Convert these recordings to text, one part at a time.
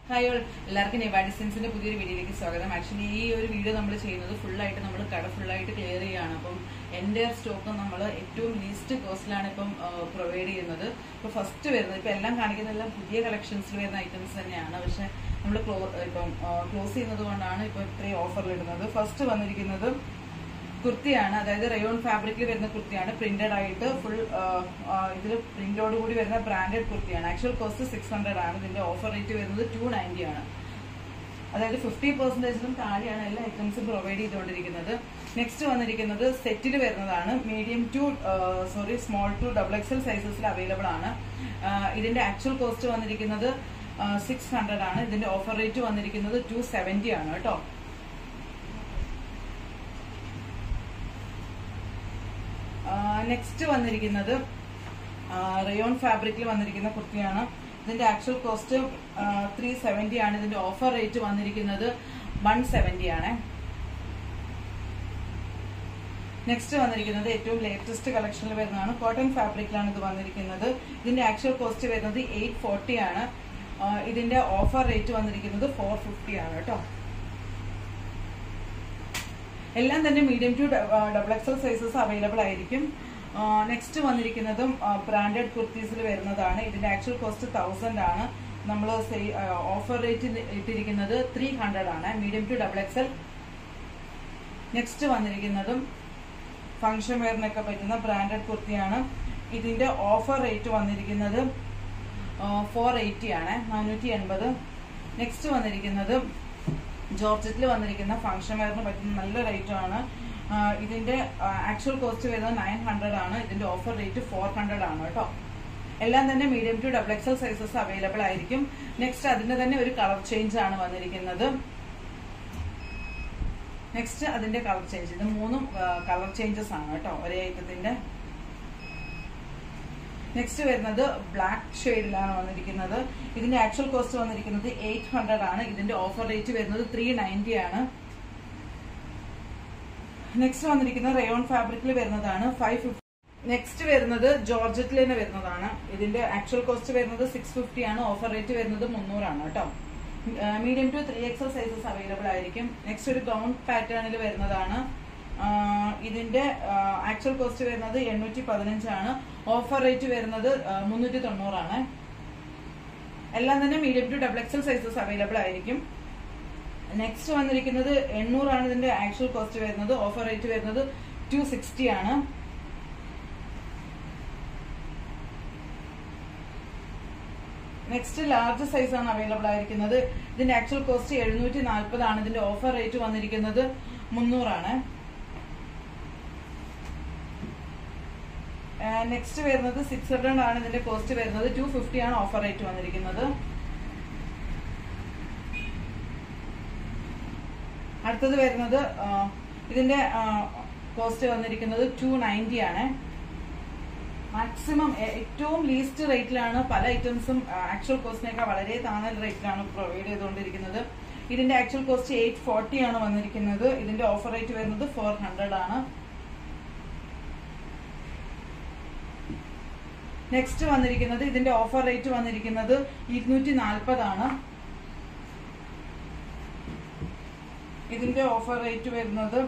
hi all എല്ലാവർക്കും നെവാ ഡിസൈൻസിന്റെ പുതിയൊരു വീഡിയോയിലേക്ക് സ്വാഗതം ആക്ച്വലി ഈ ഒരു വീഡിയോ നമ്മൾ ചെയ്യുന്നത് full ആയിട്ട് നമ്മൾ കട full ആയിട്ട് ക്ലിയർ ചെയ്യുകയാണ് അപ്പം എൻ്റെ സ്റ്റോക്ക് നമ്മൾ ഏറ്റവും ലീസ്റ്റ് കോസ്റ്റിലാണ് ഇപ്പം പ്രൊവൈഡ് ചെയ്യുന്നത് ഇപ്പൊ ഫസ്റ്റ് വരുന്നത് ഇപ്പൊ എല്ലാം കാണിക്കുന്ന എല്ലാം പുതിയ കളക്ഷൻസിൽ വരുന്ന ഐറ്റംസ് തന്നെയാണ് പക്ഷെ നമ്മൾ ക്ലോ ഇപ്പം ക്ലോസ് ചെയ്യുന്നത് കൊണ്ടാണ് ഇപ്പൊ ഇത്രയും ഓഫറിൽ ഇടുന്നത് ഫസ്റ്റ് വന്നിരിക്കുന്നത് കുർത്തിയാണ് അതായത് റയോൺ ഫാബ്രിക്കിൽ വരുന്ന കുർത്തിയാണ് പ്രിന്റഡ് ആയിട്ട് ഫുൾ ഇതിൽ പ്രിന്റോട് കൂടി വരുന്ന ബ്രാൻഡഡ് കുർത്തിയാണ് ആക്ച്വൽ കോസ്റ്റ് സിക്സ് ഹൺഡ്രഡ് ആണ് ഇതിന്റെ ഓഫർ റേറ്റ് വരുന്നത് ടു നയൻറ്റി ആണ് അതായത് ഫിഫ്റ്റി പെർസെന്റേജിലും താഴെയാണ് എല്ലാ ഐറ്റംസും പ്രൊവൈഡ് ചെയ്തുകൊണ്ടിരിക്കുന്നത് നെക്സ്റ്റ് വന്നിരിക്കുന്നത് സെറ്റിൽ വരുന്നതാണ് medium to sorry small to double XL സൈസസിൽ അവൈലബിൾ ആണ് ആ, ഇതിന്റെ ആക്ച്വൽ കോസ്റ്റ് വന്നിരിക്കുന്നത് സിക്സ് ഹൺഡ്രഡ് ആണ് ഇതിന്റെ ഓഫർ റേറ്റ് വന്നിരിക്കുന്നത് ടു സെവന്റി ആണ് കേട്ടോ നെക്സ്റ്റ് വന്നിരിക്കുന്നത് റയോൺ ഫാബ്രിക്കിൽ വന്നിരിക്കുന്ന കുർത്തിയാണ് ഇതിന്റെ ആക്ച്വൽ കോസ്റ്റ് ത്രീ സെവന്റി ആണ് ഇതിന്റെ ഓഫർ റേറ്റ് വന്നിരിക്കുന്നത് വൺ സെവന്റി ആണ് നെക്സ്റ്റ് വന്നിരിക്കുന്നത് ഏറ്റവും ലേറ്റസ്റ്റ് കളക്ഷനിൽ വരുന്നതാണ് കോട്ടൺ ഫാബ്രിക്കിലാണ് ഇത് വന്നിരിക്കുന്നത് ഇതിന്റെ ആക്ച്വൽ കോസ്റ്റ് വരുന്നത് എയ്റ്റ് ഫോർട്ടി ആണ് ആ, ഇതിന്റെ ഓഫർ റേറ്റ് വന്നിരിക്കുന്നത് ഫോർ ഫിഫ്റ്റി ആണ് കേട്ടോ എല്ലാം തന്നെ medium to double XL sizes available ആയിരിക്കും നെക്സ്റ്റ് വന്നിരിക്കുന്നതും ബ്രാൻഡഡ് കുർത്തീസിൽ വരുന്നതാണ് ഇതിന്റെ ആക്ച്വൽ കോസ്റ്റ് തൗസൻഡ് ആണ് നമ്മൾ ഓഫർ റേറ്റ് ഇട്ടിരിക്കുന്നത് ത്രീ ഹൺഡ്രഡ് ആണ് medium to double XL next വന്നിരിക്കുന്നതും ഫംഗ്ഷൻ വെയറിനൊക്കെ പറ്റുന്ന ബ്രാൻഡഡ് കുർത്തിയാണ് ഇതിന്റെ ഓഫർ റേറ്റ് വന്നിരിക്കുന്നത് ഫോർ എയ്റ്റി ആണ് നാനൂറ്റി എൺപത് നെക്സ്റ്റ് വന്നിരിക്കുന്നത് ജോർജറ്റിൽ വന്നിരിക്കുന്ന ഫംഗ്ഷൻ വെയറിന് പറ്റുന്ന നല്ല റേറ്റ് ആണ് ആ, ഇതിന്റെ ആക്ച്വൽ കോസ്റ്റ് വരുന്നത് നയൻ ഹൺഡ്രഡ് ആണ് ഇതിന്റെ ഓഫർ റേറ്റ് ഫോർ ഹൺഡ്രഡ് ആണ് കേട്ടോ എല്ലാം തന്നെ medium to double XL sizes available ആയിരിക്കും നെക്സ്റ്റ് അതിന്റെ തന്നെ ഒരു കളർ ചേഞ്ച് ആണ് വന്നിരിക്കുന്നത് നെക്സ്റ്റ് അതിന്റെ കളർ ചേഞ്ച് ഇത് മൂന്നും കളർ ചേഞ്ചസ് ആണ് കേട്ടോ ഒരേ ഐറ്റത്തിന്റെ നെക്സ്റ്റ് വരുന്നത് ബ്ലാക്ക് ഷെയ്ഡിലാണ് വന്നിരിക്കുന്നത് ഇതിന്റെ ആക്ച്വൽ കോസ്റ്റ് വന്നിരിക്കുന്നത് എയ്റ്റ് ഹൺഡ്രഡ് ആണ് ഇതിന്റെ ഓഫർ റേറ്റ് വരുന്നത് ത്രീ നയൻറ്റി ആണ് നെക്സ്റ്റ് വന്നിരിക്കുന്നത് റയോൺ ഫാബ്രിക്കിൽ വരുന്നതാണ് ഫൈവ് ഫിഫ്റ്റി നെക്സ്റ്റ് വരുന്നത് ജോർജറ്റിൽ തന്നെ വരുന്നതാണ് ഇതിന്റെ ആക്ച്വൽ കോസ്റ്റ് വരുന്നത് സിക്സ് ഫിഫ്റ്റി ആണ് ഓഫർ റേറ്റ് വരുന്നത് മുന്നൂറാണ് കേട്ടോ medium to three XL sizes available ആയിരിക്കും നെക്സ്റ്റ് ഒരു ഗൗൺ പാറ്റേണിൽ വരുന്നതാണ് ആ, ഇതിന്റെ ആക്ച്വൽ കോസ്റ്റ് വരുന്നത് എണ്ണൂറ്റി പതിനഞ്ചാണ് ഓഫർ റേറ്റ് വരുന്നത് മുന്നൂറ്റി തൊണ്ണൂറാണ് എല്ലാം തന്നെ medium to double XL sizes available ആയിരിക്കും നെക്സ്റ്റ് വന്നിരിക്കുന്നത് എണ്ണൂറാണ് ഇതിന്റെ ആക്ച്വൽ കോസ്റ്റ് വരുന്നത് ഓഫർ റേറ്റ് വരുന്നത് ടു സിക്സ്റ്റി ആണ് നെക്സ്റ്റ് ലാർജ് സൈസ് ആണ് അവൈലബിൾ ആയിരിക്കുന്നത് ഇതിന്റെ ആക്ച്വൽ കോസ്റ്റ് എഴുന്നൂറ്റി നാൽപ്പതാണ് ഇതിന്റെ ഓഫർ റേറ്റ് വന്നിരിക്കുന്നത് മുന്നൂറാണ് നെക്സ്റ്റ് വരുന്നത് സിക്സ് ഹൺഡ്രഡ് ആണ് ഇതിന്റെ കോസ്റ്റ് വരുന്നത് ടു ഫിഫ്റ്റി ആണ് ഓഫർ റേറ്റ് വന്നിരിക്കുന്നത് അടുത്തത് വരുന്നത് ആ, ഇതിന്റെ കോസ്റ്റ് വന്നിരിക്കുന്നത് ടു നയൻറ്റി ആണ് മാക്സിമം ഏറ്റവും ലീസ്റ്റ് റേറ്റിലാണ് പല ഐറ്റംസും ആക്ച്വൽ കോസ്റ്റിനേക്കാൾ വളരെ താഴ്ന്ന റേറ്റിലാണ് പ്രൊവൈഡ് ചെയ്തുകൊണ്ടിരിക്കുന്നത് ഇതിന്റെ ആക്ച്വൽ കോസ്റ്റ് എയ്റ്റ് ഫോർട്ടി ആണ് വന്നിരിക്കുന്നത് ഇതിന്റെ ഓഫർ റേറ്റ് വരുന്നത് ഫോർ ഹൺഡ്രഡ് ആണ് നെക്സ്റ്റ് വന്നിരിക്കുന്നത് ഇതിന്റെ ഓഫർ റേറ്റ് വന്നിരിക്കുന്നത് ഇരുന്നൂറ്റി നാൽപ്പതാണ് ഇതിന്റെ ഓഫർ റേറ്റ് വരുന്നത്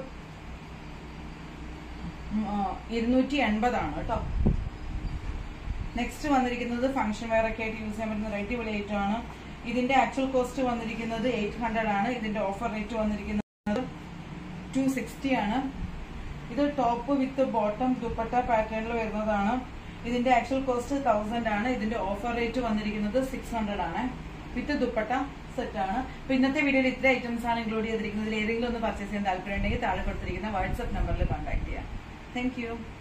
ഇരുന്നൂറ്റി എൺപതാണ് കേട്ടോ നെക്സ്റ്റ് വന്നിരിക്കുന്നത് ഫംഗ്ഷൻ വെയർ ഒക്കെ ആയിട്ട് യൂസ് ചെയ്യാൻ പറ്റുന്ന റേറ്റ് വലിയ ഐറ്റം ആണ് ഇതിന്റെ ആക്ച്വൽ കോസ്റ്റ് വന്നിരിക്കുന്നത് എയ്റ്റ് ഹൺഡ്രഡ് ആണ് ഇതിന്റെ ഓഫർ റേറ്റ് വന്നിരിക്കുന്നത് ടു സിക്സ്റ്റി ആണ് ഇത് ടോപ്പ് വിത്ത് ബോട്ടം ദുപ്പട്ട പാറ്റേണിൽ വരുന്നതാണ് ഇതിന്റെ ആക്ച്വൽ കോസ്റ്റ് തൗസൻഡ് ആണ് ഇതിന്റെ ഓഫർ റേറ്റ് വന്നിരിക്കുന്നത് സിക്സ് ഹൺഡ്രഡ് ആണ് വിത്ത് ദുപ്പട്ട സെറ്റ് ആണ് അപ്പൊ ഇന്നത്തെ വീഡിയോയിൽ ഇത്ര ഐറ്റംസ് ആണ് ഇൻക്ലൂഡ് ചെയ്തിരിക്കുന്നത് ഇതിൽ ഏതെങ്കിലും ഒന്ന് പർച്ചേസ് ചെയ്യാൻ താല്പര്യം ഉണ്ടെങ്കിൽ താഴെ കൊടുത്തിരിക്കുന്ന വാട്സ്ആപ്പ് നമ്പറിൽ കോൺടാക്ട് ചെയ്യാം താങ്ക് യു